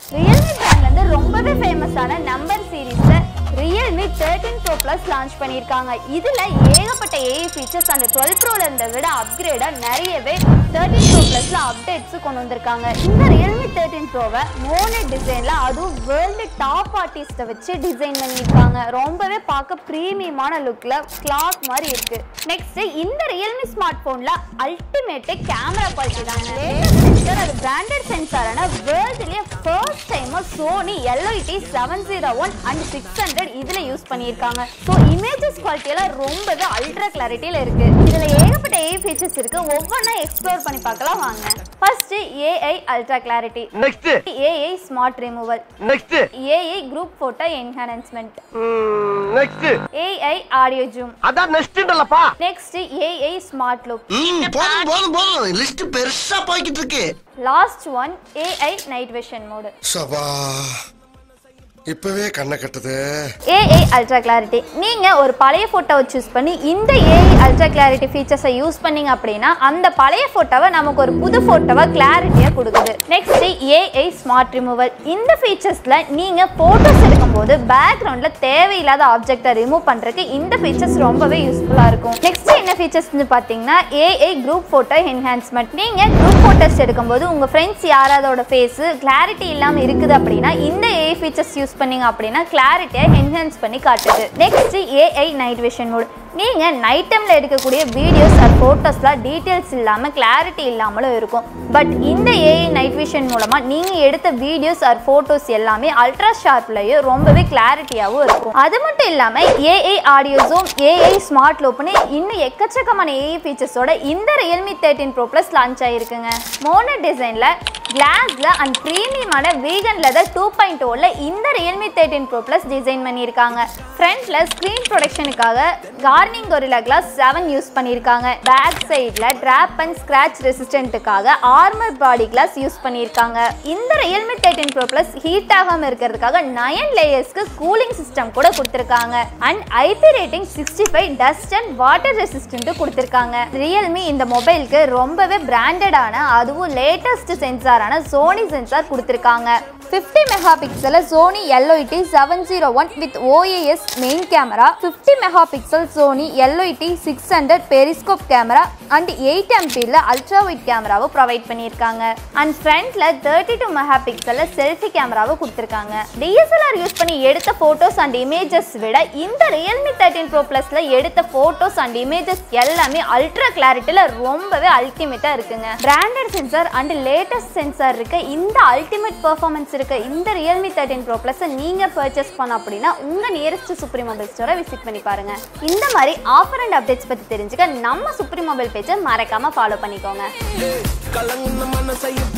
Realme பிராண்ட்ல இருந்து ரொம்பவே ஃபேமஸான நம்பர் சீரிஸ்ல Realme thirteen pro plus launch பண்ணியிருக்காங்க இதுல ஏகப்பட்ட ஏஐ ஃபீச்சர்ஸ் அந்த டுவெல் ப்ரோல இருந்த விட அப்கிரேடா நிறையவே தேர்ட்டின் ப்ரோ ப்ளஸ்ல அப்டேட்ஸ் கொண்டு வந்திருக்காங்க இந்த ரியல்மி தேர்ட்டின் ப்ரோவை மோனட் டிசைன்ல அதுவும் வேர்ல்டு டாப் ஆர்டிஸ்ட்டை வச்சு டிசைன் பண்ணியிருக்காங்க ரொம்பவே பார்க்க ப்ரீமியமான லுக்ல கிளாக் மாதிரி இருக்கு நெக்ஸ்ட் இந்த ரியல்மி ஸ்மார்ட் போன்ல அல்டிமேட் கேமரா குவாலிட்டி தாங்க சென்சார் அது பிராண்டட் சென்சாரான வேர்ல்டுலயே first time Sony LYT seven zero one and six hundred இதுல யூஸ் பண்ணியிருக்காங்க ஸோ இமேஜஸ் குவாலிட்டி எல்லாம் ரொம்பவே அல்ட்ரா கிளாரிட்டியில இருக்கு இதுல ஏகப்பட்ட ஏஐ ஃபீச்சர்ஸ் இருக்கு ஒவ்வொன்றா எக்ஸ்ப்ளோர் பண்ணி பார்க்கலாம் வாங்க first AI ultra clarity next AI smart removal next AI group photo enhancement next AI audio zoom அதான் நெக்ஸ்ட்ன்றலப்பா நெக்ஸ்ட் ஏஐ ஸ்மார்ட் லுக் ம் போதும் போதும் போதும் லிஸ்ட் பெருசா போய்கிட்டு இருக்கு last one AI night vision mode சபா இப்பவே கண்ணை கட்டுது ஏஐ அல்ட்ரா கிளாரிட்டி நீங்கள் ஒரு பழைய ஃபோட்டோவை சூஸ் பண்ணி இந்த ஏஐ அல்ட்ரா கிளாரிட்டி ஃபீச்சர்ஸை யூஸ் பண்ணீங்க அப்படின்னா அந்த பழைய ஃபோட்டோவை நமக்கு ஒரு புது ஃபோட்டோவை கிளாரிட்டியாக கொடுக்குது நெக்ஸ்ட் ஏஐ ஸ்மார்ட் ரிமூவல் இந்த ஃபீச்சர்ஸில் நீங்கள் ஃபோட்டோஸ் எடுக்கும்போது பேக்ரவுண்டில் தேவையில்லாத ஆப்ஜெக்டை ரிமூவ் பண்ணுறதுக்கு இந்த ஃபீச்சர்ஸ் ரொம்பவே யூஸ்ஃபுல்லாக இருக்கும் நெக்ஸ்ட் என்ன ஃபீச்சர்ஸ்னு பார்த்தீங்கன்னா ஏஐ குரூப் ஃபோட்டோ என்ஹான்ஸ்மெண்ட் நீங்கள் குரூப் ஃபோட்டோஸ் எடுக்கும்போது உங்கள் ஃப்ரெண்ட்ஸ் யாராவதோட ஃபேஸு கிளாரிட்டி இல்லாமல் இருக்குது அப்படின்னா இந்த ஏஐ ஃபீச்சர்ஸ் யூஸ் பண்ணீங்க அப்படின்னா கிளாரிட்டியை என்ஹான்ஸ் பண்ணி காட்டுது next AI night vision mode நீங்கள் நைட் டைமில் எடுக்கக்கூடிய வீடியோஸ் ஆர் ஃபோட்டோஸ்லாம் டீட்டெயில்ஸ் இல்லாமல் கிளாரிட்டி இல்லாமலும் இருக்கும் பட் இந்த ஏஐ நைட் விஷன் மூலமாக நீங்கள் எடுத்த வீடியோஸ் ஆர் ஃபோட்டோஸ் எல்லாமே அல்ட்ரா ஷார்ப்லையும் ரொம்பவே கிளாரிட்டியாகவும் இருக்கும் அது மட்டும் இல்லாமல் AI audio zoom AI smart லோப்னு இன்னும் எக்கச்சக்கமான ஏஐ ஃபீச்சர்ஸோட இந்த Realme thirteen pro plus launch ஆகிருக்குங்க மோனோ டிசைனில் கிளாஸ்ல அண்ட் ப்ரீமியமான வீகன் லெதர் டூ பாயிண்ட் ஓல இந்த Realme thirteen pro plus design பண்ணியிருக்காங்க ஃப்ரண்ட்ல ஸ்க்ரீன் ப்ரொடெக்ஷனுக்காக Corning Gorilla glass seven use பண்ணியிருக்காங்க பேக் சைடில் ட்ராப் அண்ட் ஸ்க்ராட்ச் ரெசிஸ்டன்ட்டுக்காக ஆர்மர் பாடி கிளாஸ் யூஸ் பண்ணியிருக்காங்க இந்த Realme thirteen pro plus heat ஆகாமல் இருக்கிறதுக்காக நயன் லேயர்ஸ்க்கு கூலிங் சிஸ்டம் கூட கொடுத்துருக்காங்க and IP rating sixty five dust and water resistant கொடுத்துருக்காங்க ரியல்மி இந்த மொபைலுக்கு ரொம்பவே பிராண்டடான அதுவும் லேட்டஸ்ட் சென்சாரான சோனி சென்சார் கொடுத்துருக்காங்க 50 mega pixel Sony LYT seven zero one with OAS main camera 50 mega pixel Sony LYT six hundred periscope camera and eight எம்பியில் ultra wide கேமராவை provide பண்ணியிருக்காங்க and ஃப்ரண்ட்ல தேர்ட்டி டூ மெகா பிக்சலில் selfie கேமராவை கொடுத்துருக்காங்க DSLR use பண்ணி எடுத்த photos and images விட இந்த ரியல்மி தேர்ட்டின் ப்ரோ ப்ளஸில் எடுத்த ஃபோட்டோஸ் அண்ட் இமேஜஸ் எல்லாமே அல்ட்ரா கிளாரிட்டியில் ரொம்பவே அல்டிமேட்டாக இருக்குங்க branded sensor and latest sensor இருக்க இந்த அல்டிமேட் பெர்ஃபார்மன்ஸ் இருக்க இந்த ரியல்மி தேர்ட்டின் ப்ரோ ப்ளஸை நீங்கள் பர்ச்சேஸ் பண்ண அப்படின்னா உங்கள் நியரஸ்ட் சுப்ரீம் மொபைல் ஸ்டோரை விசிட் பண்ணி பாருங்க இந்த மாதிரி ஆஃபர் அண்ட் அப்டேட்ஸ் பற்றி தெரிஞ்சுக்க நம்ம சுப்ரீம் மொபைல் பேஜை மறக்காமல் ஃபாலோ பண்ணிக்கோங்க கலங்குன மனசையும்